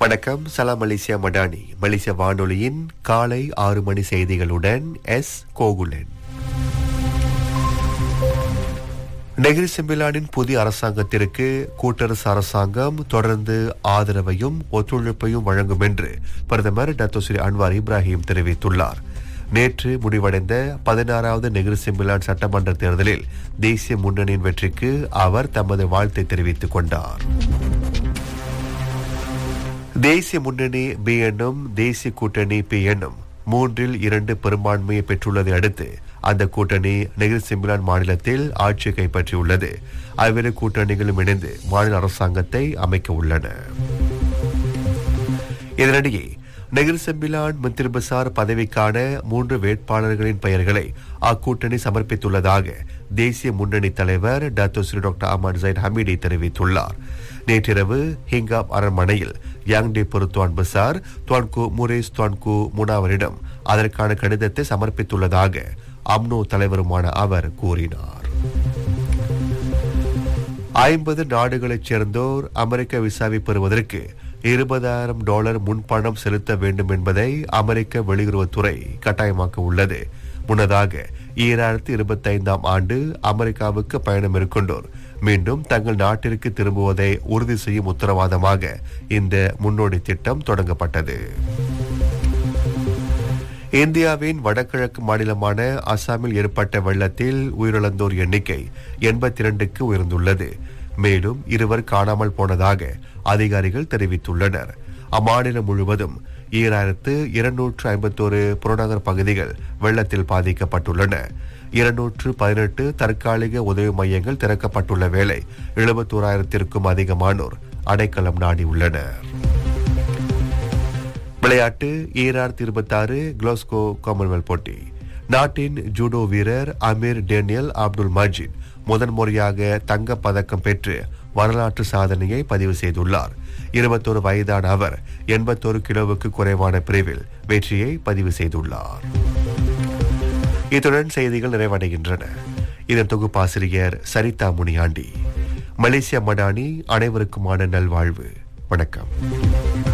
வணக்கம் சலாம் மலேசியா மடானி மலேசிய வானொலியின் காலை ஆறு மணி செய்திகளுடன் எஸ் கோகுலன் நெகிரி செம்பிலானின் புதிய அரசாங்கத்திற்கு கூட்டரசு அரசாங்கம் தொடர்ந்து ஆதரவையும் ஒத்துழைப்பையும் வழங்கும் என்று பிரதமர் டத்தோஸ்ரீ அன்வார் இப்ராஹிம் தெரிவித்துள்ளார் நேற்று முடிவடைந்த பதினாறாவது நெகிரி செம்பிலான் சட்டமன்ற தேர்தலில் தேசிய முன்னணியின் வெற்றிக்கு அவர் தமது வாழ்த்தை தெரிவித்துக் கொண்டார் தேசிய முன்னணி பி எண்ணும் தேசிய கூட்டணி பி எண்ணும் மூன்றில் இரண்டு பெரும்பான்மையை பெற்றுள்ளதை அடுத்து அந்த கூட்டணி நெகிர் சிம்பிலான் மாநிலத்தில் ஆட்சியை கைப்பற்றியுள்ளது அவ்விரு கூட்டணிகளும் இணைந்து மாநில அரசாங்கத்தை அமைக்க உள்ளன இதனிடையே நெகிர் செம்பிலான் மந்திரி பசார் பதவிக்கான மூன்று வேட்பாளர்களின் பெயர்களை அக்கூட்டணி சமர்ப்பித்துள்ளதாக தேசிய முன்னணி தலைவர் doctor doctor Ahmad Zahid Hamidi தெரிவித்துள்ளார் நேற்றிரவு ஹிங்காப் அரண்மனையில் யாங்டே பொருத்துவான் பசார் துவான்கு முரேஸ் துவான்கு முனாவரிடம் அதற்கான கடிதத்தை சமர்ப்பித்துள்ளதாக அம்னோ தலைவருமான அவர் கூறினார் ஐம்பது நாடுகளைச் சேர்ந்தோர் அமெரிக்க விசாவை பெறுவதற்கு இருபதாயிரம் டாலர் முன்பணம் செலுத்த வேண்டும் என்பதை அமெரிக்க வெளியுறவுத்துறை கட்டாயமாக்க உள்ளது முன்னதாக ஈராயிரத்தி இருபத்தி ஐந்தாம் ஆண்டு அமெரிக்காவுக்கு பயணம் மேற்கொண்டோர் மீண்டும் தங்கள் நாட்டிற்கு திரும்புவதை உறுதி செய்யும் உத்தரவாதமாக இந்த முன்னோடி திட்டம் தொடங்கப்பட்டது இந்தியாவின் வடகிழக்கு மாநிலமான அசாமில் ஏற்பட்ட வெள்ளத்தில் உயிரிழந்தோர் எண்ணிக்கை எண்பத்தி இரண்டுக்கு உயர்ந்துள்ளது மேலும் இருவர் காணாமல் போனதாக அதிகாரிகள் தெரிவித்துள்ளனர் அம்மாநிலம் முழுவதும் ஈராயிரத்து இருநூற்று ஐம்பத்தோரு புறநகர் பகுதிகள் வெள்ளத்தில் பாதிக்கப்பட்டுள்ளன இருநூற்று பதினெட்டு தற்காலிக உதவி மையங்கள் திறக்கப்பட்டுள்ள வேளை எழுபத்தோராயிரத்திற்கும் அதிகமானோர் அடைக்கலம் நாடியுள்ளனர் விளையாட்டு ஈராயிரத்தி இருபத்தி ஆறு குளோஸ்கோ காமன்வெல்த் போட்டி நாட்டின் ஜூடோ வீரர் அமீர் டேனியல் அப்துல் மஜித் முதன்முறையாக தங்கப் பதக்கம் பெற்று வரலாற்று சாதனையை பதிவு செய்துள்ளார் இருபத்தோரு வயதான அவர் எண்பத்தோரு கிலோவுக்கு குறைவான பிரிவில் வெற்றியை பதிவு செய்துள்ளார் இத்துடன் செய்திகள் நிறைவடைகின்றன இதன் தொகுப்பாசிரியர் சரிதா முனியாண்டி மலேசியா மடானி அனைவருக்குமான நல்வாழ்வு வணக்கம்